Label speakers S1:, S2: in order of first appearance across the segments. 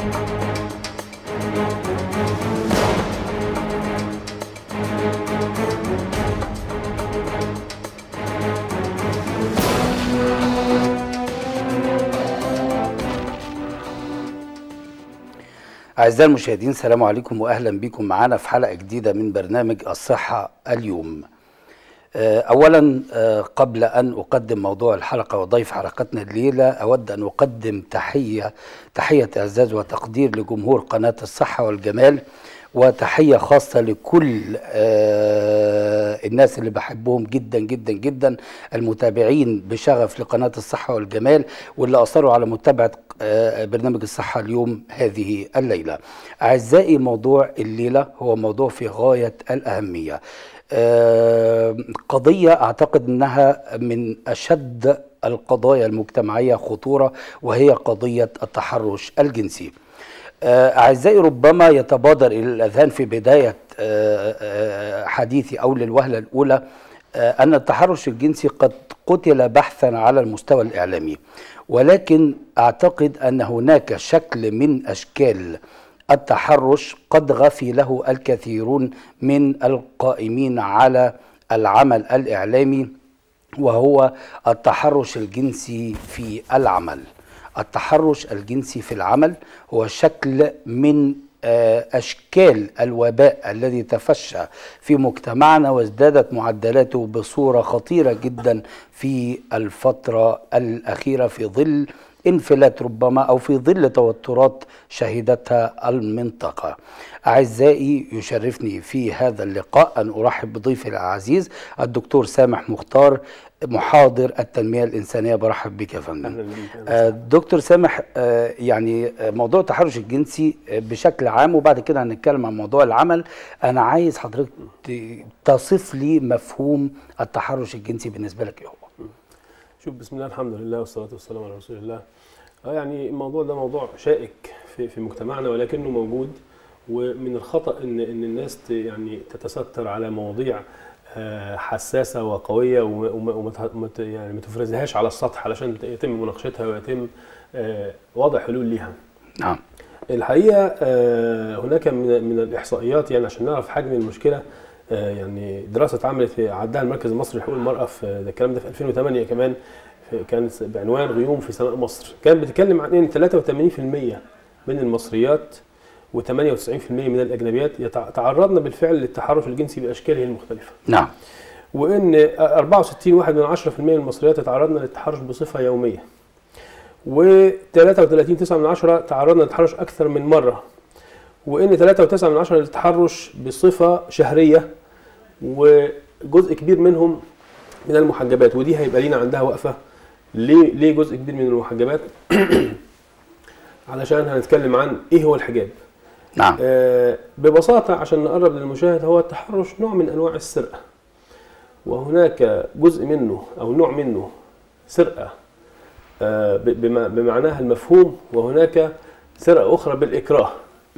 S1: أعزائي المشاهدين السلام عليكم وأهلا بكم معنا في حلقة جديدة من برنامج الصحة اليوم آه، أولا آه، قبل أن أقدم موضوع الحلقة وضيف حلقتنا الليلة أود أن أقدم تحية تحية إعزاز وتقدير لجمهور قناة الصحة والجمال وتحية خاصة لكل آه، الناس اللي بحبهم جدا جدا جدا المتابعين بشغف لقناة الصحة والجمال واللي أصروا على متابعة آه، برنامج الصحة اليوم هذه الليلة أعزائي موضوع الليلة هو موضوع في غاية الأهمية آه، قضية أعتقد أنها من أشد القضايا المجتمعية خطورة وهي قضية التحرش الجنسي آه، أعزائي ربما يتبادر إلى الأذهان في بداية آه، آه، حديثي أو للوهلة الأولى آه، أن التحرش الجنسي قد قتل بحثا على المستوى الإعلامي ولكن أعتقد أن هناك شكل من أشكال التحرش قد غفي له الكثيرون من القائمين على العمل الإعلامي وهو التحرش الجنسي في العمل التحرش الجنسي في العمل هو شكل من آه، اشكال الوباء الذي تفشى في مجتمعنا وازدادت معدلاته بصوره خطيره جدا في الفتره الاخيره في ظل انفلات ربما او في ظل توترات شهدتها المنطقه. اعزائي يشرفني في هذا اللقاء ان ارحب بضيفي العزيز الدكتور سامح مختار محاضر التنميه الانسانيه برحب بك يا فندم.
S2: أهلاً بيك.
S1: آه، دكتور سامح آه، يعني آه، موضوع التحرش الجنسي آه، بشكل عام وبعد كده هنتكلم عن موضوع العمل انا عايز حضرتك ت- تصف لي مفهوم التحرش الجنسي بالنسبه لك ايه هو
S2: شوف بسم الله الحمد لله والصلاة والسلام على رسول الله اه يعني الموضوع ده موضوع شائك في في مجتمعنا ولكنه موجود ومن الخطأ ان ان الناس ت- يعني تتستر على مواضيع آه، حساسة وقوية وما- وما وما ت- ما ت- يعني ما تفرزهاش على السطح علشان ت- يتم مناقشتها ويتم آه، وضع حلول ليها.
S1: نعم
S2: الحقيقه آه، هناك من من الاحصائيات يعني عشان نعرف حجم المشكله آه، يعني دراسه اتعملت في عدها المركز المصري لحقوق المراه في ده الكلام ده في 2008 كمان في- كانت بعنوان غيوم في سماء مصر كانت بتتكلم عن ان 83% من المصريات و98% من الاجنبيات يتع- تعرضن بالفعل للتحرش الجنسي باشكاله المختلفه
S1: نعم
S2: وان 64 واحد من 10% من المصريات تعرضن للتحرش بصفه يوميه و33 9 من 10 تعرضنا للتحرش اكثر من مره وان 3.9 من 10 للتحرش بصفه شهريه وجزء كبير منهم من المحجبات ودي هيبقى لينا عندها وقفه ليه ليه جزء كبير من المحجبات علشان هنتكلم عن ايه هو الحجاب
S1: نعم
S2: آه، ببساطة عشان نقرب للمشاهد هو التحرش نوع من أنواع السرقة وهناك جزء منه أو نوع منه سرقة آه، ب- بما- بمعناها المفهوم وهناك سرقة أخرى بالإكراه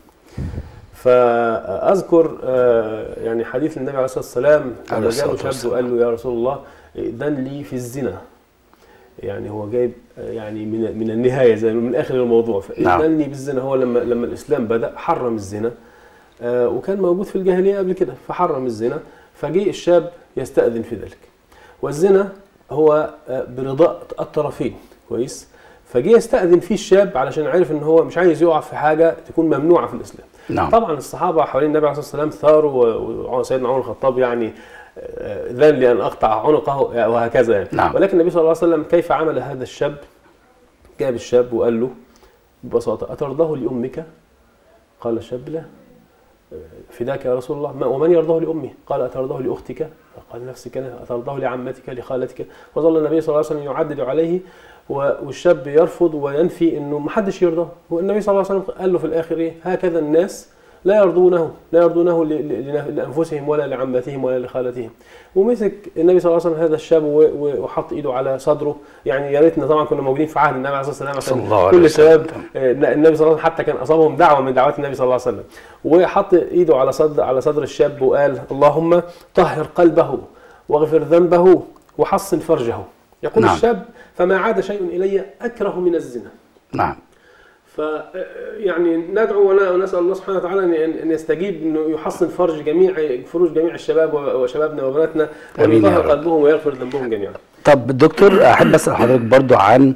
S2: فأذكر آه، يعني حديث النبي عليه الصلاة والسلام
S1: عليه
S2: لما
S1: الصلاة
S2: جاء شاب
S1: والسلام.
S2: وقال له يا رسول الله دن لي في الزنا يعني هو جايب آه، يعني من من النهايه زي من اخر الموضوع
S1: نعم.
S2: فإذنني بالزنا هو لما لما الاسلام بدا حرم الزنا آه، وكان موجود في الجاهليه قبل كده فحرم الزنا فجاء الشاب يستأذن في ذلك والزنا هو آه، برضاء الطرفين كويس فجه يستأذن فيه الشاب علشان عارف ان هو مش عايز يقع في حاجه تكون ممنوعه في الاسلام
S1: نعم
S2: طبعا الصحابه حوالين النبي عليه الصلاه والسلام ثاروا و- وسيدنا عمر الخطاب يعني آه، ذن لي ان اقطع عنقه وهكذا يعني
S1: نعم.
S2: ولكن النبي صلى الله عليه وسلم كيف عمل هذا الشاب جاب الشاب وقال له ببساطه اترضاه لامك قال الشاب لا فداك يا رسول الله ما ومن يرضاه لامي قال اترضاه لاختك قال نفس الكلام اترضاه لعمتك لخالتك وظل النبي صلى الله عليه وسلم يعدد عليه و- والشاب يرفض وينفي انه ما حدش يرضاه والنبي صلى الله عليه وسلم قال له في الاخر ايه هكذا الناس لا يرضونه لا يرضونه ل- ل- لانفسهم ولا لعمتهم ولا لخالتهم ومسك النبي صلى الله عليه وسلم هذا الشاب و- و- وحط ايده على صدره يعني يا ريتنا طبعا كنا موجودين في عهد النبي عليه الصلاه والسلام
S1: صلى الله
S2: عشان
S1: عليه
S2: كل الشباب
S1: وسلم.
S2: آه، لا، النبي صلى الله عليه وسلم حتى كان اصابهم دعوه من دعوات النبي صلى الله عليه وسلم وحط ايده على صدر على صدر الشاب وقال اللهم طهر قلبه واغفر ذنبه وحصن فرجه يقول
S1: نعم.
S2: الشاب فما عاد شيء الي اكره من الزنا
S1: نعم
S2: ف يعني ندعو ون- ونسال الله سبحانه وتعالى ان ان يستجيب انه يحصن فرج جميع فروج جميع الشباب و- وشبابنا وبناتنا وان
S1: آمين يا
S2: يطهر
S1: رب.
S2: قلبهم ويغفر ذنبهم جميعا.
S1: طب دكتور احب اسال حضرتك برضو عن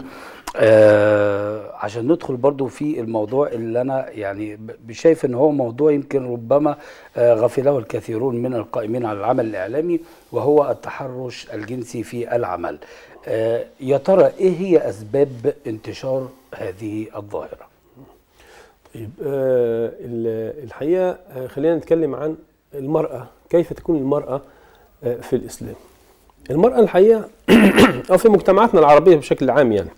S1: آه عشان ندخل برضو في الموضوع اللي انا يعني ب- شايف ان هو موضوع يمكن ربما آه غفله الكثيرون من القائمين على العمل الاعلامي وهو التحرش الجنسي في العمل آه يا ترى ايه هي اسباب انتشار هذه الظاهره
S2: طيب آه ال- الحقيقه آه خلينا نتكلم عن المراه كيف تكون المراه آه في الاسلام. المراه الحقيقه او في مجتمعاتنا العربيه بشكل عام يعني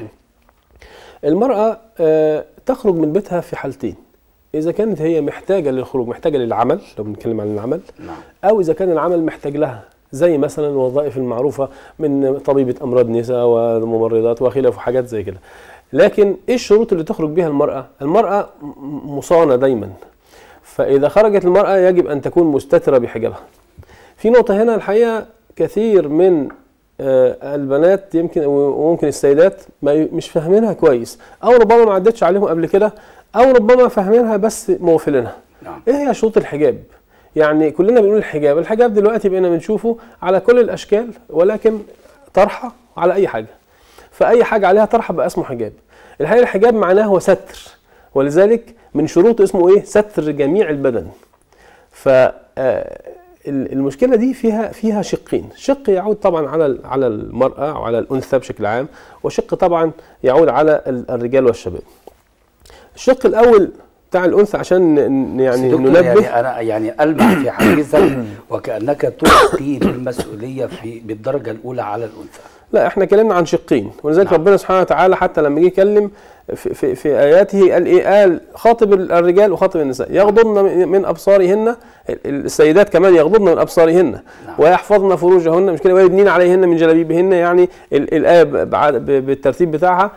S2: المراه آه تخرج من بيتها في حالتين اذا كانت هي محتاجه للخروج محتاجه للعمل لو بنتكلم عن العمل
S1: نعم
S2: او اذا كان العمل محتاج لها زي مثلا الوظائف المعروفه من طبيبه امراض نساء وممرضات وخلاف وحاجات زي كده لكن ايه الشروط اللي تخرج بها المراه المراه م- مصانه دايما فاذا خرجت المراه يجب ان تكون مستتره بحجابها في نقطه هنا الحقيقه كثير من آه، البنات يمكن وممكن السيدات ما ي- مش فاهمينها كويس او ربما ما عدتش عليهم قبل كده او ربما فاهمينها بس مغفلينها
S1: نعم
S2: ايه هي شروط الحجاب يعني كلنا بنقول الحجاب الحجاب دلوقتي بقينا بنشوفه على كل الاشكال ولكن طرحه على اي حاجه فاي حاجه عليها طرحه بقى اسمه حجاب الحقيقه الحجاب معناه هو ستر ولذلك من شروطه اسمه ايه ستر جميع البدن ف آه، ال- المشكله دي فيها فيها شقين شق يعود طبعا على ال- على المراه او على الانثى بشكل عام وشق طبعا يعود على ال- الرجال والشباب الشق الاول بتاع الانثى عشان ن- يعني
S1: دكتور
S2: ننبه
S1: يعني انا يعني المح في حديثك وكانك تلقي بالمسؤوليه في بالدرجه الاولى على الانثى
S2: لا احنا اتكلمنا عن شقين ولذلك
S1: نعم.
S2: ربنا سبحانه وتعالى حتى لما جه يكلم في, في, في اياته قال ايه قال خاطب الرجال وخاطب النساء يغضضن من- من ابصارهن ال- السيدات كمان يغضضن من ابصارهن
S1: نعم.
S2: ويحفظن فروجهن مش كده ويدنين عليهن من جلابيبهن يعني ال- الايه ب- بعد- ب- بالترتيب بتاعها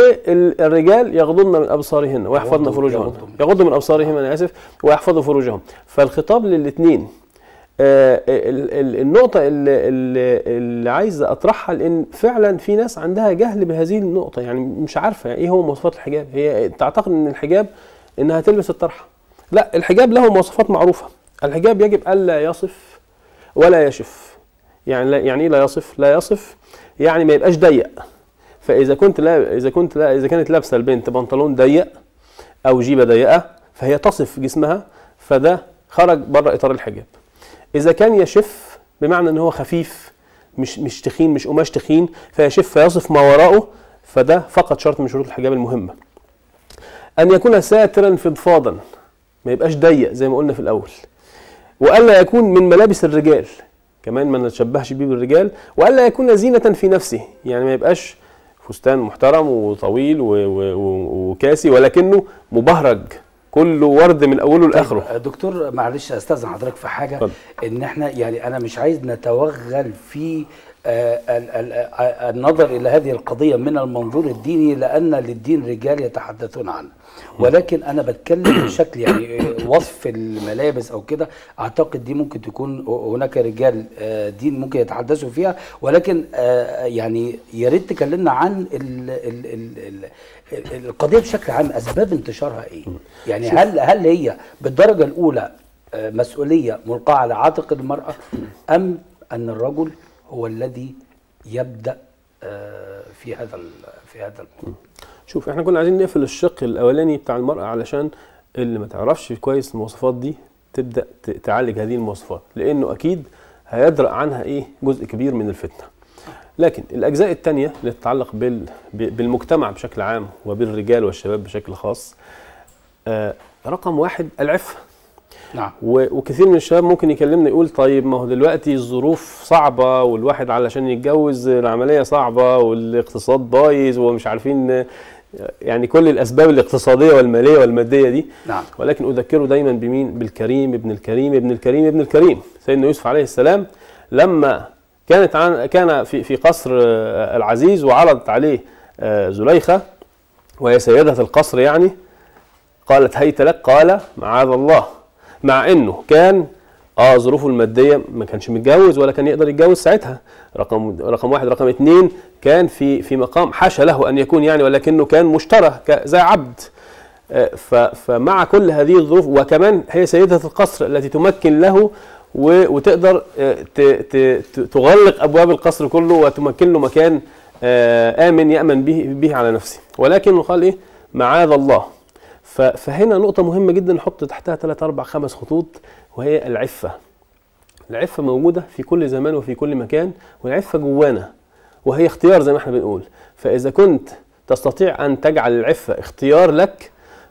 S2: والرجال يغضضن من ابصارهن ويحفظن
S1: يغضوا-
S2: فروجهن
S1: يغضوا.
S2: يغضوا من ابصارهم انا اسف ويحفظوا فروجهم فالخطاب للاثنين آه، ال- ال- النقطة اللي, اللي, اللي عايز أطرحها لأن فعلا في ناس عندها جهل بهذه النقطة يعني مش عارفة إيه هو مواصفات الحجاب هي تعتقد إن الحجاب إنها تلبس الطرحة لا الحجاب له مواصفات معروفة الحجاب يجب ألا يصف ولا يشف يعني لا يعني إيه لا يصف لا يصف يعني ما يبقاش ضيق فإذا كنت لا إذا كنت لا إذا كانت لابسة البنت بنطلون ضيق أو جيبة ضيقة فهي تصف جسمها فده خرج بره إطار الحجاب اذا كان يشف بمعنى ان هو خفيف مش مش تخين مش قماش تخين فيشف فيصف ما وراءه فده فقط شرط من شروط الحجاب المهمه ان يكون ساترا فضفاضا ما يبقاش ضيق زي ما قلنا في الاول والا يكون من ملابس الرجال كمان ما نتشبهش بيه بالرجال والا يكون زينه في نفسه يعني ما يبقاش فستان محترم وطويل و- و- و- وكاسي ولكنه مبهرج كله ورد من اوله لاخره
S1: طيب دكتور معلش استاذن حضرتك في حاجه
S2: اتفضل.
S1: ان احنا يعني انا مش عايز نتوغل في آه، ال- ال- آه، النظر الى هذه القضيه من المنظور الديني لان للدين رجال يتحدثون عنه ولكن انا بتكلم بشكل يعني آه، وصف الملابس او كده اعتقد دي ممكن تكون هناك رجال آه، دين ممكن يتحدثوا فيها ولكن آه، يعني يا ريت تكلمنا عن ال ال ال ال ال- القضيه بشكل عام اسباب انتشارها ايه؟ يعني هل هل هي بالدرجه الاولى آه، مسؤوليه ملقاه على عاتق المراه ام ان الرجل هو الذي يبدا آه، في هذا ال- في هذا الموضوع
S2: شوف احنا كنا عايزين نقفل الشق الاولاني بتاع المرأة علشان اللي ما تعرفش كويس المواصفات دي تبدأ ت- تعالج هذه المواصفات لانه اكيد هيدرأ عنها ايه جزء كبير من الفتنة لكن الاجزاء التانية اللي تتعلق بال ب- بالمجتمع بشكل عام وبالرجال والشباب بشكل خاص آه رقم واحد العفة
S1: نعم
S2: و- وكثير من الشباب ممكن يكلمنا يقول طيب ما هو دلوقتي الظروف صعبة والواحد علشان يتجوز العملية صعبة والاقتصاد بايظ ومش عارفين يعني كل الأسباب الاقتصادية والمالية والمادية دي
S1: نعم
S2: ولكن أذكره دايما بمين بالكريم ابن الكريم ابن الكريم ابن الكريم سيدنا يوسف عليه السلام لما كانت عن كان في في قصر آه، العزيز وعرضت عليه آه، زليخة وهي سيدة القصر يعني قالت هيت لك قال معاذ الله مع انه كان اه ظروفه الماديه ما كانش متجوز ولا كان يقدر يتجوز ساعتها رقم رقم واحد رقم اتنين كان في في مقام حاشا له ان يكون يعني ولكنه كان مشترى ك- زي عبد آه، ف- فمع كل هذه الظروف وكمان هي سيدة القصر التي تمكن له و- وتقدر آه، ت- ت- ت- تغلق ابواب القصر كله وتمكن له مكان آه، امن يامن به به على نفسه ولكن قال ايه معاذ الله ف- فهنا نقطة مهمة جدا نحط تحتها ثلاث أربع خمس خطوط وهي العفة. العفة موجودة في كل زمان وفي كل مكان والعفة جوانا وهي اختيار زي ما احنا بنقول فإذا كنت تستطيع أن تجعل العفة اختيار لك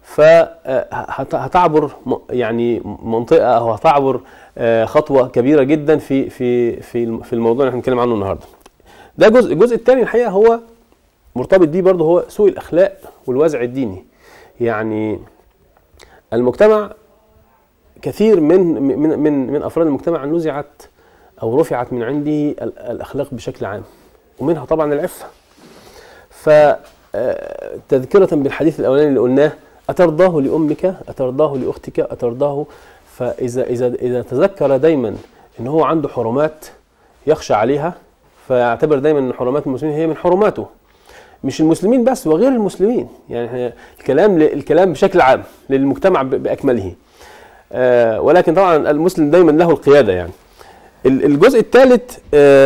S2: فهتعبر يعني منطقة أو هتعبر آه، خطوة كبيرة جدا في في في في الموضوع اللي احنا بنتكلم عنه النهارده. ده جزء الجزء الثاني الحقيقة هو مرتبط بيه برضه هو سوء الأخلاق والوازع الديني. يعني المجتمع كثير من من من من افراد المجتمع نزعت او رفعت من عنده ال- الاخلاق بشكل عام ومنها طبعا العفه ف آه، تذكرة بالحديث الأولاني اللي قلناه أترضاه لأمك أترضاه لأختك أترضاه فإذا إذا إذا تذكر دايما إن هو عنده حرمات يخشى عليها فيعتبر دايما إن حرمات المسلمين هي من حرماته مش المسلمين بس وغير المسلمين يعني إحنا الكلام الكلام بشكل عام للمجتمع ب- باكمله آه، ولكن طبعا المسلم دايما له القياده يعني ال- الجزء الثالث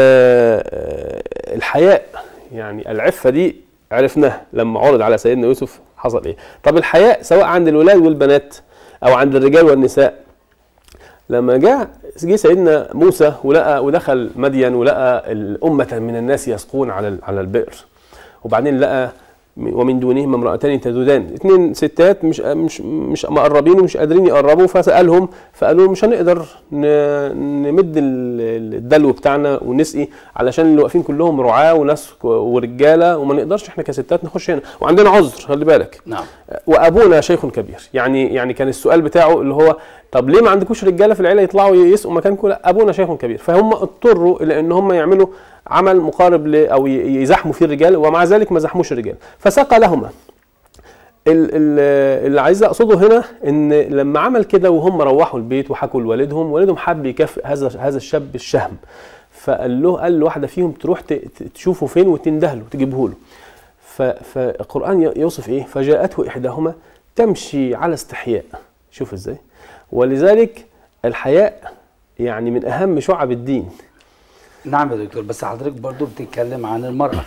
S2: الحياء يعني العفه دي عرفناها لما عرض على سيدنا يوسف حصل ايه طب الحياء سواء عند الولاد والبنات او عند الرجال والنساء لما جاء جه سيدنا موسى ولقى ودخل مدين ولقى الأمة من الناس يسقون على ال- على البئر وبعدين لقى م- ومن دونهما امرأتان تذودان اثنين ستات مش مش مش مقربين ومش قادرين يقربوا فسألهم فقالوا له مش هنقدر ن- نمد ال- الدلو بتاعنا ونسقي علشان اللي واقفين كلهم رعاة وناس ك- ورجالة وما نقدرش احنا كستات نخش هنا وعندنا عذر خلي بالك
S1: نعم
S2: وابونا شيخ كبير يعني يعني كان السؤال بتاعه اللي هو طب ليه ما عندكوش رجاله في العيله يطلعوا يسقوا مكانكم لا ابونا شيخ كبير فهم اضطروا الى ان هم يعملوا عمل مقارب ل او ي- يزاحموا فيه الرجال ومع ذلك ما زحموش الرجال فسقى لهما ال- ال- اللي عايز اقصده هنا ان لما عمل كده وهم روحوا البيت وحكوا لوالدهم والدهم حب يكافئ هذا هذا الشاب الشهم فقال له قال لواحده فيهم تروح ت- ت- تشوفه فين وتنده له تجيبه له ف- فالقرآن ي- يوصف إيه؟ فجاءته إحداهما تمشي على استحياء شوف إزاي؟ ولذلك الحياء يعني من أهم شعب الدين
S1: نعم يا دكتور بس حضرتك برضو بتتكلم عن المرأة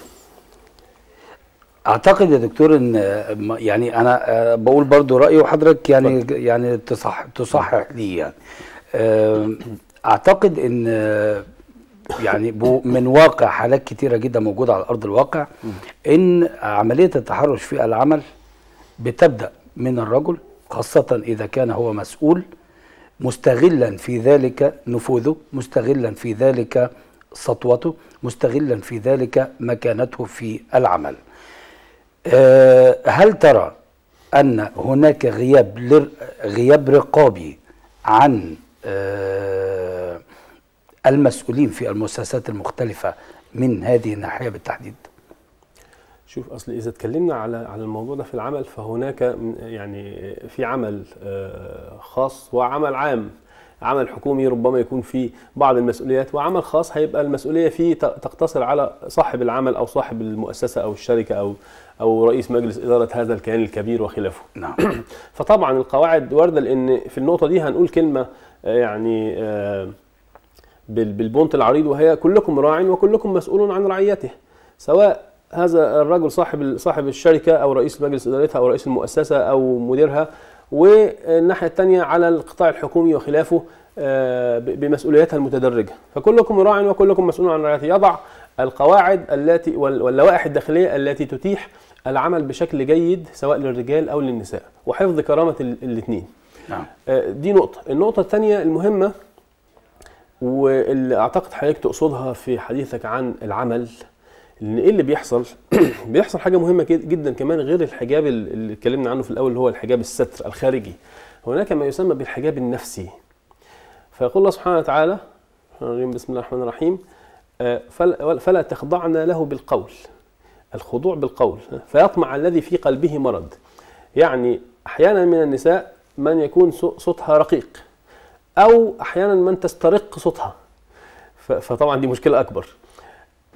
S1: اعتقد يا دكتور ان آه، م- يعني انا آه، بقول برضو رأيي وحضرتك يعني يعني تصح تصحح لي يعني آه، اعتقد ان آه، يعني بو- من واقع حالات كتيرة جدا موجودة على ارض الواقع ان عملية التحرش في العمل بتبدأ من الرجل خاصة اذا كان هو مسؤول مستغلا في ذلك نفوذه مستغلا في ذلك سطوته مستغلا في ذلك مكانته في العمل آه، هل ترى أن هناك غياب لر- غياب رقابي عن آه، المسؤولين في المؤسسات المختلفة من هذه الناحية بالتحديد
S2: شوف اصل اذا اتكلمنا على على الموضوع ده في العمل فهناك م- يعني في عمل آه، خاص وعمل عام عمل حكومي ربما يكون فيه بعض المسؤوليات وعمل خاص هيبقى المسؤوليه فيه ت- تقتصر على صاحب العمل او صاحب المؤسسه او الشركه او او رئيس مجلس اداره هذا الكيان الكبير وخلافه
S1: نعم
S2: فطبعا القواعد وارده لان في النقطه دي هنقول كلمه آه، يعني آه، بال- بالبونت العريض وهي كلكم راع وكلكم مسؤول عن رعيته سواء هذا الرجل صاحب صاحب الشركه او رئيس مجلس ادارتها او رئيس المؤسسه او مديرها والناحيه الثانيه على القطاع الحكومي وخلافه آه، ب- بمسؤولياتها المتدرجه فكلكم راع وكلكم مسؤول عن رعيته يضع القواعد التي وال- واللوائح الداخليه التي تتيح العمل بشكل جيد سواء للرجال او للنساء وحفظ كرامه الاثنين
S1: نعم
S2: آه، دي نقطة، النقطة الثانية المهمة واللي أعتقد حضرتك تقصدها في حديثك عن العمل إن إيه اللي بيحصل؟ بيحصل حاجة مهمة كد- جدا كمان غير الحجاب ال- اللي اتكلمنا عنه في الأول اللي هو الحجاب الستر الخارجي. هناك ما يسمى بالحجاب النفسي. فيقول الله سبحانه وتعالى الرحمن الرحيم، بسم الله الرحمن الرحيم آه، فلا فلا تخضعن له بالقول الخضوع بالقول فيطمع الذي في قلبه مرض يعني احيانا من النساء من يكون صو- صوتها رقيق او احيانا من تسترق صوتها ف- فطبعا دي مشكله اكبر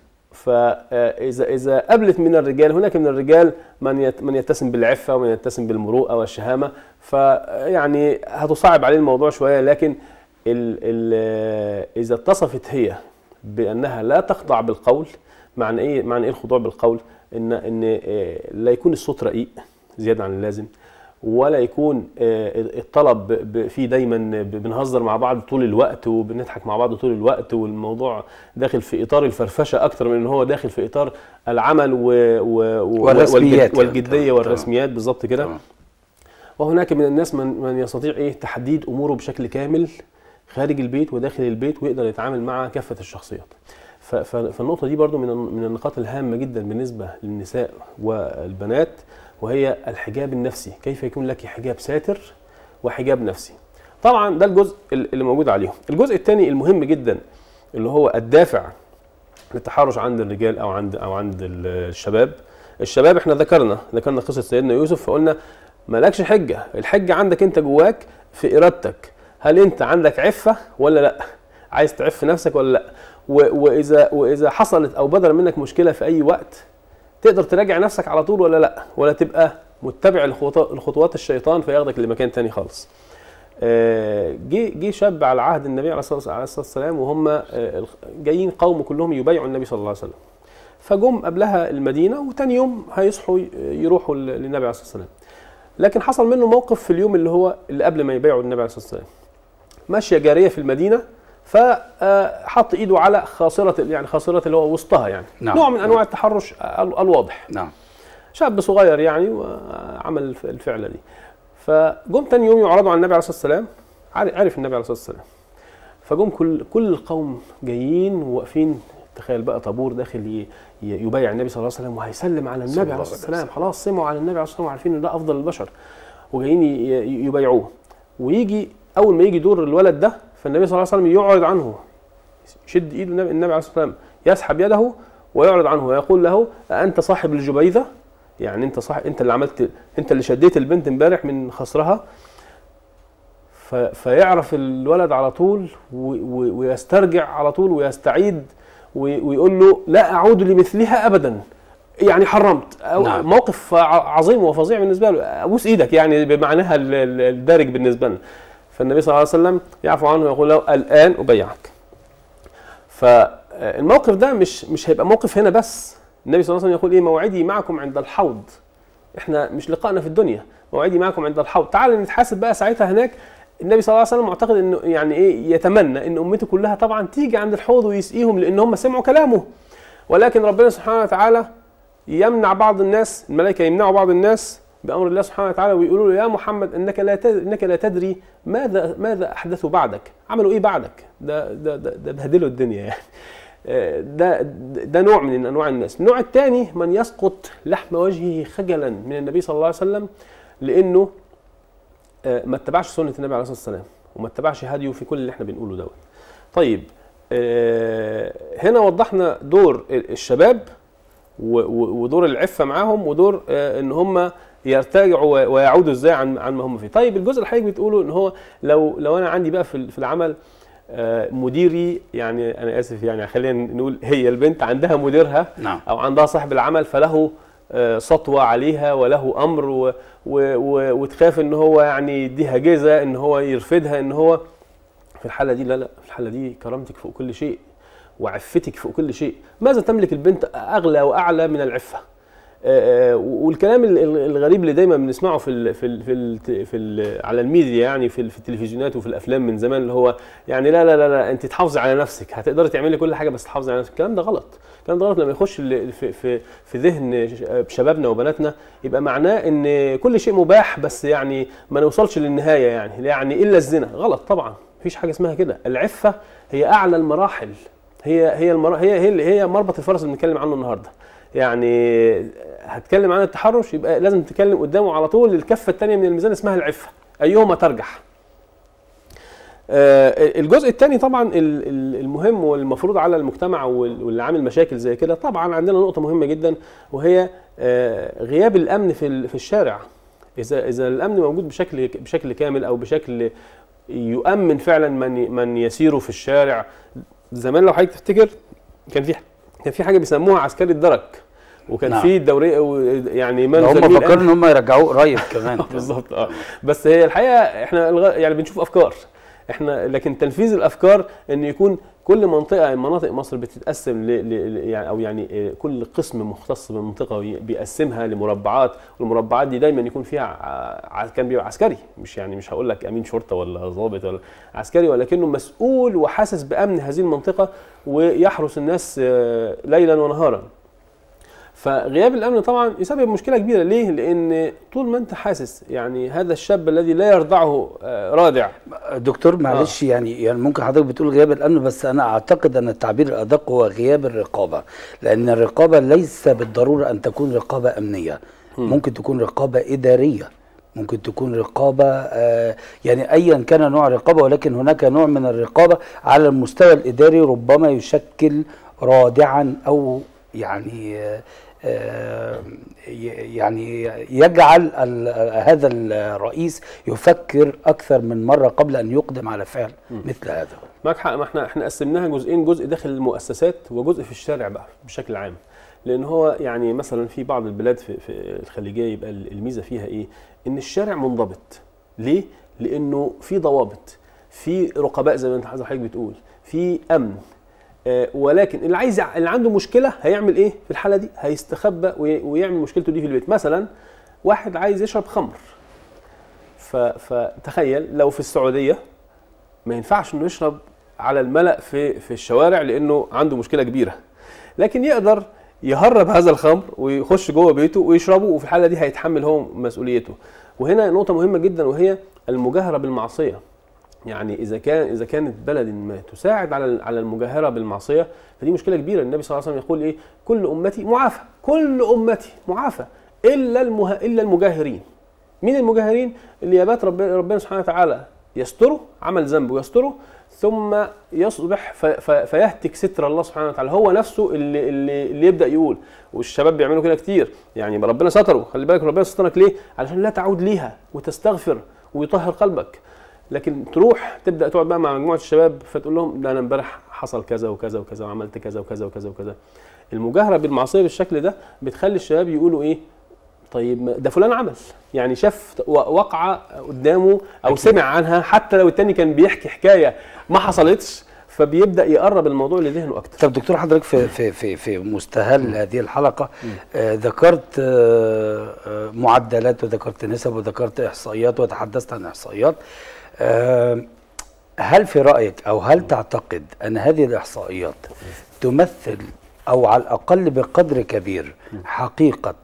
S2: فاذا اذا قبلت من الرجال هناك من الرجال من يت من يتسم بالعفه ومن يتسم بالمروءه والشهامه فيعني هتصعب عليه الموضوع شويه لكن ال ال اذا اتصفت هي بانها لا تخضع بالقول معنى ايه معنى ايه الخضوع بالقول ان ان آه، لا يكون الصوت رقيق زياده عن اللازم ولا يكون آه، الطلب ب- ب- فيه دايما ب- بنهزر مع بعض طول الوقت وبنضحك مع بعض طول الوقت والموضوع داخل في اطار الفرفشه اكتر من ان هو داخل في اطار العمل و و و
S1: والرسميات
S2: والجد-
S1: يعني.
S2: والجديه
S1: تمام.
S2: والرسميات بالظبط كده
S1: تمام.
S2: وهناك من الناس من من يستطيع ايه تحديد اموره بشكل كامل خارج البيت وداخل البيت ويقدر يتعامل مع كافه الشخصيات ف- ف- فالنقطه دي برضو من الن- من النقاط الهامه جدا بالنسبه للنساء والبنات وهي الحجاب النفسي كيف يكون لك حجاب ساتر وحجاب نفسي طبعا ده الجزء ال- اللي موجود عليهم الجزء الثاني المهم جدا اللي هو الدافع للتحرش عند الرجال او عند او عند ال- الشباب الشباب احنا ذكرنا ذكرنا قصه سيدنا يوسف فقلنا مالكش حجه الحجه عندك انت جواك في ارادتك هل انت عندك عفه ولا لا عايز تعف نفسك ولا لا و- واذا واذا حصلت او بدر منك مشكله في اي وقت تقدر تراجع نفسك على طول ولا لا ولا تبقى متبع لخطو- لخطوات الشيطان فياخدك لمكان تاني خالص آه، جه جه شاب على عهد النبي عليه الصلاه عليه الصلاة والسلام وهم آه، الخ- جايين قوم كلهم يبايعوا النبي صلى الله عليه وسلم فجم قبلها المدينه وتاني يوم هيصحوا ي- يروحوا ل- للنبي عليه الصلاه والسلام لكن حصل منه موقف في اليوم اللي هو اللي قبل ما يبايعوا النبي عليه الصلاه والسلام ماشيه جاريه في المدينه فحط ايده على خاصره يعني خاصره اللي هو وسطها يعني
S1: نعم.
S2: نوع من انواع التحرش ال- الواضح
S1: نعم
S2: شاب صغير يعني وعمل الف- الفعله دي فجم تاني يوم يعرضوا على النبي عليه الصلاه والسلام عر- عرف النبي عليه الصلاه والسلام فجم كل كل القوم جايين وواقفين تخيل بقى طابور داخل ي- ي- يبايع النبي صلى الله عليه وسلم وهيسلم على
S1: صلى
S2: النبي
S1: الله
S2: عليه الصلاه
S1: عليه
S2: والسلام خلاص سمعوا على النبي عليه الصلاه والسلام وعارفين ان ده افضل البشر وجايين ي- ي- يبايعوه ويجي اول ما يجي دور الولد ده فالنبي صلى الله عليه وسلم يعرض عنه يشد ايد النبي, النبي عليه الصلاه والسلام يسحب يده ويعرض عنه ويقول له أأنت صاحب الجبيذة يعني انت صاحب انت اللي عملت انت اللي شديت البنت امبارح من خصرها ف... فيعرف الولد على طول و... و... ويسترجع على طول ويستعيد و... ويقول له لا اعود لمثلها ابدا يعني حرمت أو
S1: نعم.
S2: موقف ع- عظيم وفظيع بالنسبه له ابوس ايدك يعني بمعناها ال- ال- الدارج بالنسبه لنا فالنبي صلى الله عليه وسلم يعفو عنه ويقول له الان ابيعك فالموقف ده مش مش هيبقى موقف هنا بس النبي صلى الله عليه وسلم يقول ايه موعدي معكم عند الحوض احنا مش لقائنا في الدنيا موعدي معكم عند الحوض تعال نتحاسب بقى ساعتها هناك النبي صلى الله عليه وسلم معتقد انه يعني ايه يتمنى ان امته كلها طبعا تيجي عند الحوض ويسقيهم لان هم سمعوا كلامه ولكن ربنا سبحانه وتعالى يمنع بعض الناس الملائكه يمنعوا بعض الناس بامر الله سبحانه وتعالى ويقولوا له يا محمد انك لا تدري انك لا تدري ماذا ماذا احدثوا بعدك عملوا ايه بعدك ده ده ده, ده بهدلوا الدنيا يعني آه، ده ده نوع من انواع الناس النوع الثاني من يسقط لحم وجهه خجلا من النبي صلى الله عليه وسلم لانه آه، ما اتبعش سنه النبي عليه الصلاه والسلام وما اتبعش هديه في كل اللي احنا بنقوله دوت طيب آه، هنا وضحنا دور الشباب و- و- ودور العفه معاهم ودور آه، ان هم يرتجعوا و- ويعودوا ازاي عن عن ما هم فيه طيب الجزء اللي حضرتك بتقوله ان هو لو لو انا عندي بقى في ال- في العمل آه، مديري يعني انا اسف يعني خلينا نقول هي البنت عندها مديرها
S1: نعم
S2: او عندها صاحب العمل فله آه، سطوه عليها وله امر و و و وتخاف ان هو يعني يديها جزء ان هو يرفدها ان هو في الحاله دي لا لا في الحاله دي كرامتك فوق كل شيء وعفتك فوق كل شيء ماذا تملك البنت اغلى واعلى من العفه آه، آه، والكلام ال- ال- الغريب اللي دايما بنسمعه في ال في ال في ال في ال على الميديا يعني في, ال- في التلفزيونات وفي الافلام من زمان اللي هو يعني لا لا لا, لا انت تحافظي على نفسك هتقدري تعملي كل حاجه بس تحافظي على نفسك الكلام ده غلط الكلام ده غلط لما يخش ال- في في في ذهن ش- شبابنا وبناتنا يبقى معناه ان كل شيء مباح بس يعني ما نوصلش للنهايه يعني يعني الا الزنا غلط طبعا مفيش حاجه اسمها كده العفه هي اعلى المراحل هي هي المرا هي هي هي مربط الفرس اللي بنتكلم عنه النهارده يعني هتكلم عن التحرش يبقى لازم تتكلم قدامه على طول الكفه الثانيه من الميزان اسمها العفه ايهما ترجح آه، الجزء الثاني طبعا ال- ال- المهم والمفروض على المجتمع وال- واللي عامل مشاكل زي كده طبعا عندنا نقطه مهمه جدا وهي آه، غياب الامن في ال- في الشارع اذا اذا الامن موجود بشكل بشكل كامل او بشكل يؤمن فعلا من من يسير في الشارع زمان لو حضرتك تفتكر كان في كان في حاجه بيسموها عسكري الدرك وكان
S1: نعم.
S2: في دوري و- يعني
S1: ده
S2: منزل
S1: هم
S2: مين
S1: فكروا ان هم يرجعوه قريب كمان
S2: بالظبط اه بس هي الحقيقه احنا الغ- يعني بنشوف افكار احنا لكن تنفيذ الافكار ان يكون كل منطقه من مناطق مصر بتتقسم ل ل- يعني او يعني آه، كل قسم مختص بمنطقه وي- بيقسمها لمربعات والمربعات دي دايما يكون فيها ع- ع- كان بيبقى عسكري مش يعني مش هقول لك امين شرطه ولا ضابط ولا عسكري ولكنه مسؤول وحاسس بامن هذه المنطقه ويحرس الناس آه، ليلا ونهارا فغياب الامن طبعا يسبب مشكله كبيره ليه لان طول ما انت حاسس يعني هذا الشاب الذي لا يرضعه آه، رادع
S1: دكتور معلش يعني يعني ممكن حضرتك بتقول غياب الامن بس انا اعتقد ان التعبير الادق هو غياب الرقابه لان الرقابه ليس بالضروره ان تكون رقابه امنيه ممكن تكون رقابه اداريه ممكن تكون رقابه آه يعني ايا كان نوع الرقابه ولكن هناك نوع من الرقابه على المستوى الاداري ربما يشكل رادعا او يعني آه آه، ي- يعني يجعل ال- هذا الرئيس يفكر اكثر من مره قبل ان يقدم على فعل مثل هذا
S2: معك حق ما احنا احنا قسمناها جزئين جزء داخل المؤسسات وجزء في الشارع بقى بشكل عام لان هو يعني مثلا في بعض البلاد في, في الخليجيه يبقى الميزه فيها ايه ان الشارع منضبط ليه لانه في ضوابط في رقباء زي ما انت حضرتك بتقول في امن آه، ولكن اللي عايز يع- اللي عنده مشكله هيعمل ايه في الحاله دي هيستخبى وي- ويعمل مشكلته دي في البيت مثلا واحد عايز يشرب خمر ف- فتخيل لو في السعوديه ما ينفعش انه يشرب على الملأ في في الشوارع لانه عنده مشكله كبيره لكن يقدر يهرب هذا الخمر ويخش جوه بيته ويشربه وفي الحاله دي هيتحمل هو مسؤوليته وهنا نقطه مهمه جدا وهي المجاهره بالمعصيه يعني اذا كان اذا كانت بلد ما تساعد على على المجاهره بالمعصيه فدي مشكله كبيره النبي صلى الله عليه وسلم يقول ايه كل امتي معافى كل امتي معافى الا المه... الا المجاهرين مين المجاهرين اللي يبات رب... ربنا سبحانه وتعالى يستره عمل ذنب ويستره ثم يصبح ف... ف... فيهتك ستر الله سبحانه وتعالى هو نفسه اللي اللي, اللي يبدا يقول والشباب بيعملوا كده كتير يعني ربنا ستره خلي بالك ربنا سترك ليه علشان لا تعود ليها وتستغفر ويطهر قلبك لكن تروح تبدا تقعد بقى مع مجموعه الشباب فتقول لهم ده انا امبارح حصل كذا وكذا وكذا وعملت كذا وكذا وكذا وكذا المجاهره بالمعصيه بالشكل ده بتخلي الشباب يقولوا ايه طيب ما- ده فلان عمل يعني شاف و- وقعه قدامه او سمع عنها حتى لو التاني كان بيحكي حكايه ما حصلتش فبيبدا يقرب الموضوع لذهنه اكتر
S1: طب دكتور حضرتك في في في في مستهل هذه الحلقه آه ذكرت آه آه معدلات وذكرت نسب وذكرت احصائيات وتحدثت عن احصائيات آه هل في رايك او هل تعتقد ان هذه الاحصائيات تمثل او على الاقل بقدر كبير حقيقه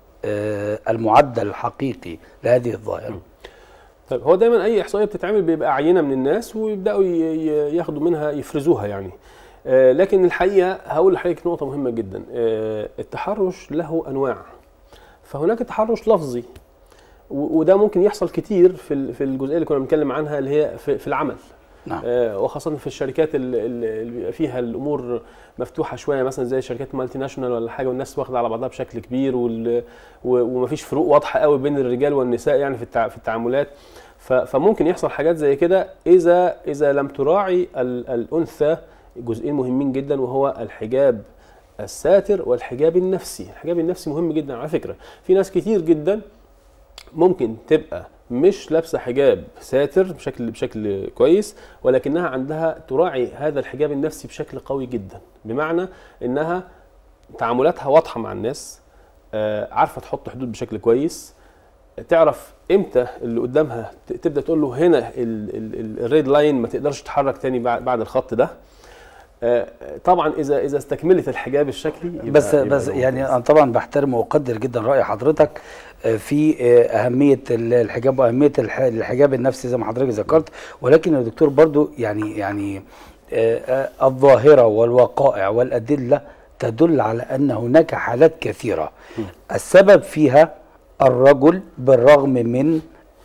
S1: آه المعدل الحقيقي لهذه الظاهره
S2: طيب هو دايما اي احصائيه بتتعمل بيبقى عينه من الناس ويبداوا ي- ي- ياخدوا منها يفرزوها يعني آه، لكن الحقيقه هقول لحضرتك نقطه مهمه جدا آه، التحرش له انواع فهناك تحرش لفظي و- وده ممكن يحصل كتير في ال- في الجزئيه اللي كنا بنتكلم عنها اللي هي في في العمل
S1: نعم
S2: آه، وخاصة في الشركات ال- ال- اللي بيبقى فيها الأمور مفتوحة شوية مثلا زي شركات مالتي ناشونال ولا حاجة والناس واخدة على بعضها بشكل كبير وال- و- ومفيش فروق واضحة قوي بين الرجال والنساء يعني في التع- في التعاملات ف- فممكن يحصل حاجات زي كده إذا إذا لم تراعي ال- الأنثى جزئين مهمين جدا وهو الحجاب الساتر والحجاب النفسي الحجاب النفسي مهم جدا على فكرة في ناس كتير جدا ممكن تبقى مش لابسه حجاب ساتر بشكل بشكل كويس ولكنها عندها تراعي هذا الحجاب النفسي بشكل قوي جدا بمعنى انها تعاملاتها واضحه مع الناس آه، عارفه تحط حدود بشكل كويس تعرف امتى اللي قدامها ت- تبدا تقول له هنا الريد لاين ما تقدرش تتحرك تاني بعد بعد الخط ده آه، طبعا اذا اذا استكملت الحجاب الشكلي يبقى
S1: بس
S2: يبقى
S1: بس
S2: ده
S1: يعني
S2: ممتاز.
S1: انا طبعا بحترم واقدر جدا راي حضرتك آه، في آه، اهميه ال- الحجاب واهميه الح- الحجاب النفسي زي ما حضرتك ذكرت ولكن يا دكتور برضو يعني يعني آه، آه، الظاهره والوقائع والادله تدل على ان هناك حالات كثيره السبب فيها الرجل بالرغم من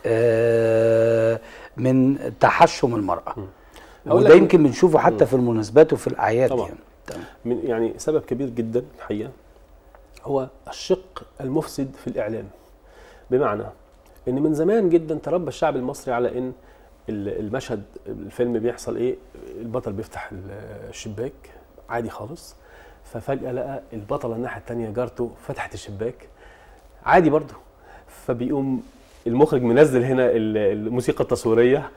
S1: آه، من تحشم المراه
S2: أقول
S1: وده
S2: لك-
S1: يمكن بنشوفه حتى في المناسبات وفي الاعياد
S2: طبعاً.
S1: يعني. تمام.
S2: من يعني سبب كبير جدا الحقيقه هو الشق المفسد في الاعلام بمعنى ان من زمان جدا تربى الشعب المصري على ان ال- المشهد الفيلم بيحصل ايه البطل بيفتح ال- الشباك عادي خالص ففجاه لقى البطله الناحيه الثانيه جارته فتحت الشباك عادي برضه فبيقوم المخرج منزل هنا ال- الموسيقى التصويريه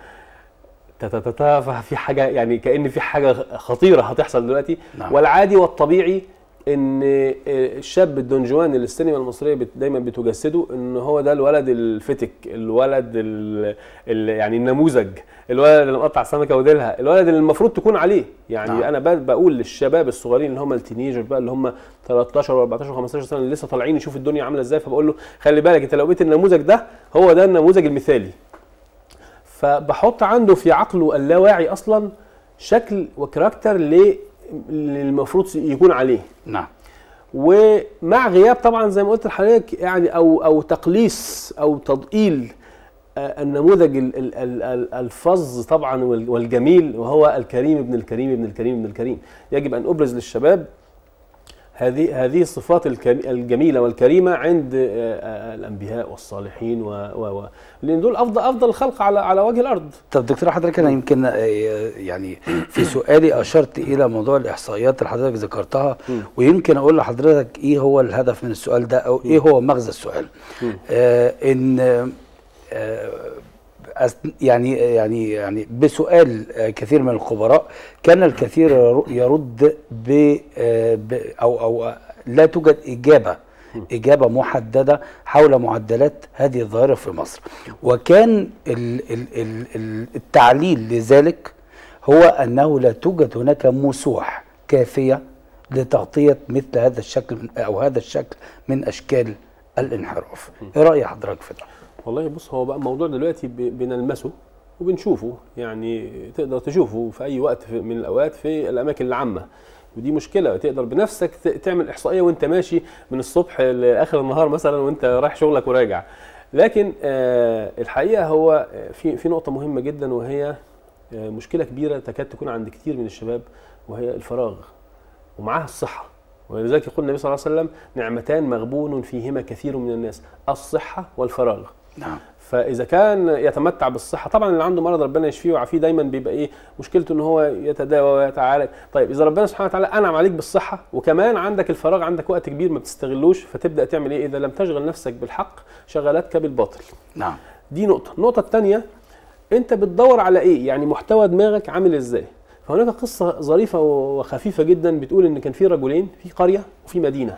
S2: تتتتا ففي حاجه يعني كان في حاجه خطيره هتحصل دلوقتي
S1: نعم.
S2: والعادي والطبيعي ان الشاب الدون جوان اللي السينما المصريه بت دايما بتجسده ان هو ده الولد الفتك الولد ال ال يعني النموذج الولد اللي مقطع سمكه وديلها الولد اللي المفروض تكون عليه يعني
S1: نعم.
S2: نعم. انا ب- بقول للشباب الصغيرين اللي هم التينيجر بقى اللي هم 13 و14 و15 سنه اللي لسه طالعين يشوفوا الدنيا عامله ازاي فبقول له خلي بالك انت لو بقيت النموذج ده هو ده النموذج المثالي فبحط عنده في عقله اللاواعي اصلا شكل وكاركتر ل- اللي المفروض يكون عليه
S1: نعم
S2: ومع غياب طبعا زي ما قلت لحضرتك يعني او او تقليص او تضئيل آه، النموذج ال- ال- ال- ال- الفظ طبعا وال- والجميل وهو الكريم ابن الكريم ابن الكريم ابن الكريم يجب ان ابرز للشباب هذه هذه الصفات الكري- الجميله والكريمه عند آه، آه، الانبياء والصالحين و, و, و لان دول افضل افضل الخلق على على وجه الارض
S1: طب دكتور حضرتك انا يمكن آه، يعني في سؤالي اشرت الى موضوع الاحصائيات اللي حضرتك ذكرتها
S2: مم.
S1: ويمكن اقول لحضرتك ايه هو الهدف من السؤال ده او ايه هو مغزى السؤال
S2: مم.
S1: آه ان آه أس- يعني يعني يعني بسؤال آه، كثير من الخبراء كان الكثير ير- يرد ب آه، ب- او او لا توجد اجابه اجابه محدده حول معدلات هذه الظاهره في مصر وكان ال ال ال ال التعليل لذلك هو انه لا توجد هناك مسوح كافيه لتغطيه مثل هذا الشكل من او هذا الشكل من اشكال الانحراف ايه راي حضرتك في ده
S2: والله بص هو بقى موضوع دلوقتي ب- بنلمسه وبنشوفه يعني تقدر تشوفه في اي وقت في- من الاوقات في الاماكن العامه ودي مشكله تقدر بنفسك ت- تعمل احصائيه وانت ماشي من الصبح لاخر النهار مثلا وانت رايح شغلك وراجع لكن آه الحقيقه هو آه، في في نقطه مهمه جدا وهي آه مشكله كبيره تكاد تكون عند كتير من الشباب وهي الفراغ ومعاها الصحه ولذلك يقول النبي صلى الله عليه وسلم نعمتان مغبون فيهما كثير من الناس الصحه والفراغ
S1: نعم
S2: فاذا كان يتمتع بالصحه طبعا اللي عنده مرض ربنا يشفيه ويعافيه دايما بيبقى ايه مشكلته ان هو يتداوى ويتعالج طيب اذا ربنا سبحانه وتعالى انعم عليك بالصحه وكمان عندك الفراغ عندك وقت كبير ما بتستغلوش فتبدا تعمل ايه اذا لم تشغل نفسك بالحق شغلتك بالباطل
S1: نعم
S2: دي نقطه النقطه الثانيه انت بتدور على ايه يعني محتوى دماغك عامل ازاي فهناك قصه ظريفه وخفيفه جدا بتقول ان كان في رجلين في قريه وفي مدينه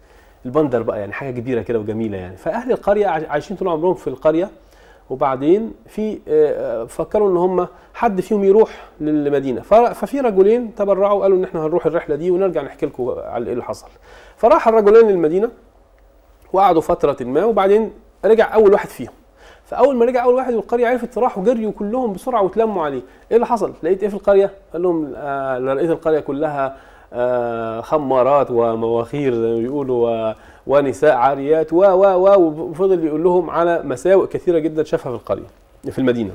S2: البندر بقى يعني حاجه كبيره كده وجميله يعني فاهل القريه عايش- عايشين طول عمرهم في القريه وبعدين في آه، آه، فكروا ان هم حد فيهم يروح للمدينه فر- ففي رجلين تبرعوا قالوا ان احنا هنروح الرحله دي ونرجع نحكي لكم على ايه اللي حصل فراح الرجلين للمدينه وقعدوا فتره ما وبعدين رجع اول واحد فيهم فاول ما رجع اول واحد والقريه عرفت راحوا جريوا كلهم بسرعه واتلموا عليه ايه اللي حصل لقيت ايه في القريه قال لهم آه لقيت القريه كلها آه خمارات ومواخير زي ما بيقولوا و- ونساء عاريات و و و وفضل يقول لهم على مساوئ كثيره جدا شافها في القريه في المدينه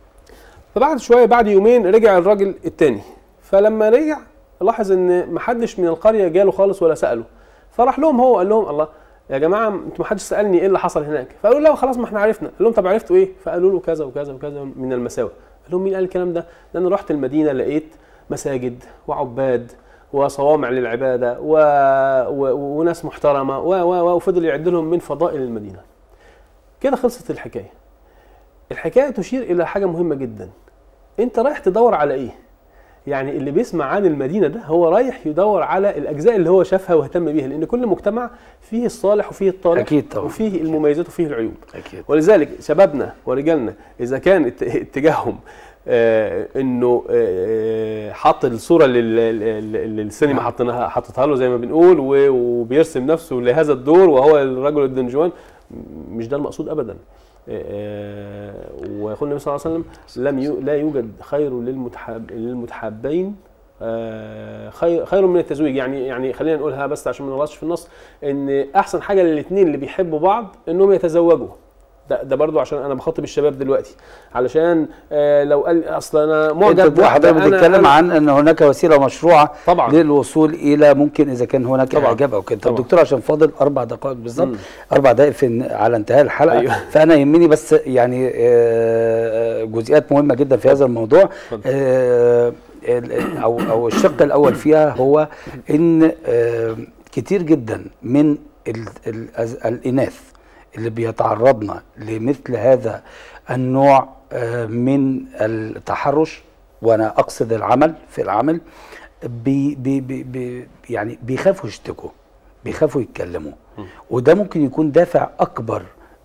S2: فبعد شويه بعد يومين رجع الراجل التاني فلما رجع لاحظ ان محدش من القريه جاله خالص ولا ساله فراح لهم هو قال لهم الله يا جماعه انتوا ما حدش سالني ايه اللي حصل هناك فقالوا لا خلاص ما احنا عرفنا قال لهم طب عرفتوا ايه فقالوا له كذا وكذا وكذا من المساوئ قال لهم مين قال الكلام ده ده انا رحت المدينه لقيت مساجد وعباد وصوامع للعباده و... و... وناس محترمه و... و... و... وفضل يعد لهم من فضائل المدينه كده خلصت الحكايه الحكايه تشير الى حاجه مهمه جدا انت رايح تدور على ايه يعني اللي بيسمع عن المدينه ده هو رايح يدور على الاجزاء اللي هو شافها واهتم بيها لان كل مجتمع فيه الصالح وفيه الطالح
S1: أكيد طبعاً.
S2: وفيه المميزات وفيه العيوب
S1: اكيد
S2: ولذلك شبابنا ورجالنا اذا كان ات- اتجاههم آه انه آه حط الصوره لل- لل- اللي السينما
S1: نعم.
S2: حطيناها حطتها له زي ما بنقول و- وبيرسم نفسه لهذا الدور وهو الرجل الدنجوان م- مش ده المقصود ابدا آه، ويقول النبي صلى الله عليه وسلم لم يو لا يوجد خير للمتحاب للمتحابين آه، خير خير من التزويج يعني يعني خلينا نقولها بس عشان ما نغلطش في النص ان احسن حاجه للاثنين اللي بيحبوا بعض انهم يتزوجوا ده ده برضو عشان انا بخاطب الشباب دلوقتي علشان آه لو قال اصل انا معجب
S1: انت
S2: بواحده
S1: حضرتك
S2: انا
S1: بتتكلم
S2: أنا
S1: عن ان هناك وسيله مشروعه
S2: طبعا
S1: للوصول الى ممكن اذا كان هناك
S2: طبعاً.
S1: اعجاب او كده طب
S2: طبعاً.
S1: دكتور عشان فاضل اربع دقائق بالظبط
S2: مم.
S1: اربع دقائق في على انتهاء الحلقه
S2: أيوه.
S1: فانا يهمني بس يعني آه، جزئيات مهمه جدا في هذا الموضوع
S2: اتفضل.
S1: آه، ال- ال- او او الشق الاول فيها هو ان آه، كتير جدا من ال- ال- الأز- الاناث اللي بيتعرضن لمثل هذا النوع آه، من التحرش وانا اقصد العمل في العمل بي بي بي بي يعني بيخافوا يشتكوا بيخافوا يتكلموا وده ممكن يكون دافع اكبر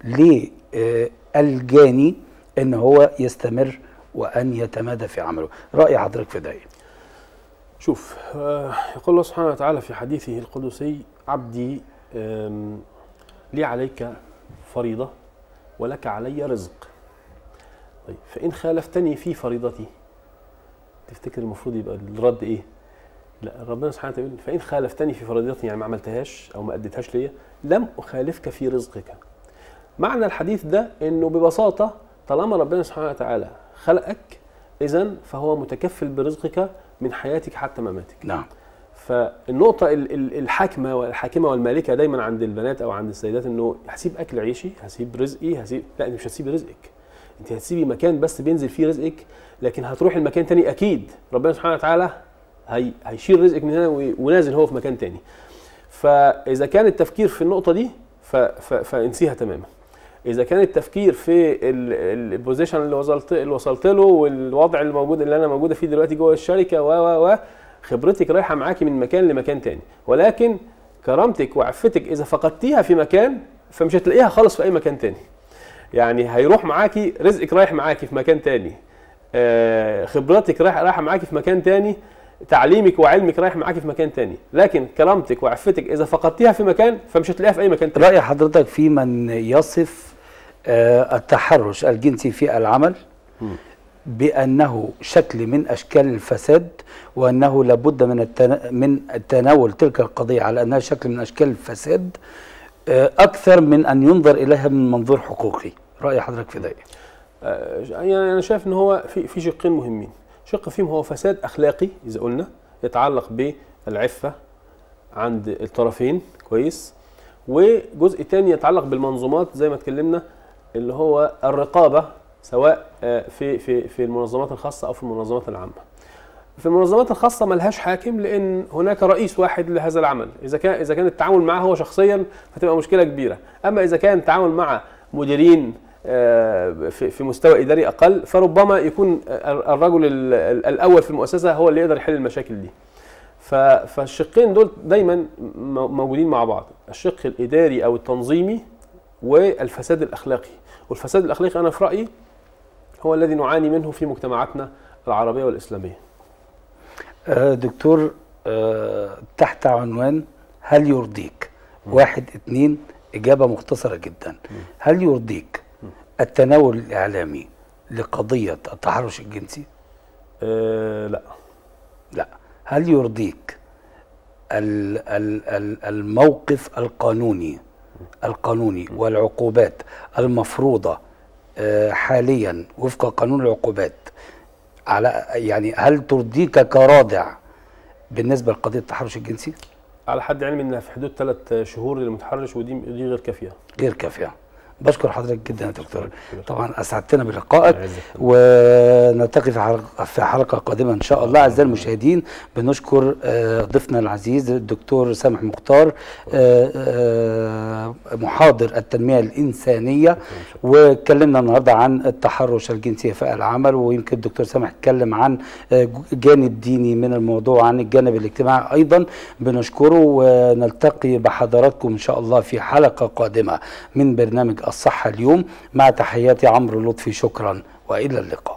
S1: للجاني ان هو يستمر وان يتمادى في عمله راي حضرتك في ده إيه؟
S2: شوف آه، يقول الله سبحانه وتعالى في حديثه القدسي عبدي آم، لي عليك فريضة ولك علي رزق طيب فإن خالفتني في فريضتي تفتكر المفروض يبقى الرد إيه؟ لا ربنا سبحانه وتعالى يقول فإن خالفتني في فريضتي يعني ما عملتهاش أو ما أديتهاش ليا لم أخالفك في رزقك معنى الحديث ده إنه ببساطة طالما ربنا سبحانه وتعالى خلقك إذا فهو متكفل برزقك من حياتك حتى مماتك
S1: نعم
S2: فالنقطة ال- ال- الحاكمة والحاكمة والمالكة دايما عند البنات أو عند السيدات إنه هسيب أكل عيشي هسيب رزقي هسيب لا أنت مش هتسيبي رزقك أنت هتسيبي مكان بس بينزل فيه رزقك لكن هتروحي المكان تاني أكيد ربنا سبحانه وتعالى هي هيشيل رزقك من هنا وي- ونازل هو في مكان تاني فإذا كان التفكير في النقطة دي ف- ف- فانسيها تماما اذا كان التفكير في البوزيشن اللي وصلت اللي وصلت له والوضع اللي موجود اللي انا موجوده فيه دلوقتي جوه الشركه و و و خبرتك رايحه معاكي من مكان لمكان تاني ولكن كرامتك وعفتك اذا فقدتيها في مكان فمش هتلاقيها خالص في اي مكان تاني يعني هيروح معاكي رزقك رايح معاكي في مكان تاني آه، خبرتك رايحه رايحه معاكي في مكان تاني تعليمك وعلمك رايح معاكي في مكان تاني لكن كرامتك وعفتك اذا فقدتيها في مكان فمش هتلاقيها في اي مكان تاني
S1: راي حضرتك في من يصف آه، التحرش الجنسي في العمل بانه شكل من اشكال الفساد وانه لابد من التنا... من تناول تلك القضيه على انها شكل من اشكال الفساد آه، اكثر من ان ينظر اليها من منظور حقوقي راي حضرتك في ده إيه؟
S2: آه، يعني انا شايف ان هو في في شقين مهمين شق فيهم هو فساد اخلاقي اذا قلنا يتعلق بالعفه عند الطرفين كويس وجزء تاني يتعلق بالمنظومات زي ما اتكلمنا اللي هو الرقابه سواء آه، في في في المنظمات الخاصه او في المنظمات العامه في المنظمات الخاصة ملهاش حاكم لأن هناك رئيس واحد لهذا العمل، إذا كان إذا كان التعامل معه هو شخصيا فتبقى مشكلة كبيرة، أما إذا كان التعامل مع مديرين آه، في في مستوى إداري أقل فربما يكون آه، الرجل ال- ال- الأول في المؤسسة هو اللي يقدر يحل المشاكل دي. ف- فالشقين دول دايما م- موجودين مع بعض، الشق الإداري أو التنظيمي والفساد الأخلاقي، والفساد الأخلاقي أنا في رأيي هو الذي نعاني منه في مجتمعاتنا العربية والإسلامية.
S1: آه، دكتور آه، تحت عنوان هل يرضيك واحد اتنين إجابة مختصرة جدا هل يرضيك التناول الإعلامي لقضية التحرش الجنسي
S2: أه لا
S1: لا هل يرضيك ال- ال- ال- الموقف القانوني القانوني والعقوبات المفروضة آه، حاليا وفق قانون العقوبات على يعني هل ترضيك كرادع بالنسبة لقضية التحرش الجنسي
S2: على حد علمي انها في حدود ثلاث شهور للمتحرش ودي دي غير كافيه
S1: غير كافية بشكر حضرتك جدا يا دكتور طبعا اسعدتنا بلقائك
S2: يعزك.
S1: ونلتقي في حلقه في حلقه قادمه ان شاء الله اعزائي المشاهدين بنشكر آه، ضيفنا العزيز الدكتور سامح مختار آه، آه، محاضر التنميه الانسانيه واتكلمنا النهارده عن التحرش الجنسي في العمل ويمكن الدكتور سامح اتكلم عن آه، جانب ديني من الموضوع عن الجانب الاجتماعي ايضا بنشكره ونلتقي بحضراتكم ان شاء الله في حلقه قادمه من برنامج الصحه اليوم مع تحياتي عمرو لطفي شكرا والى اللقاء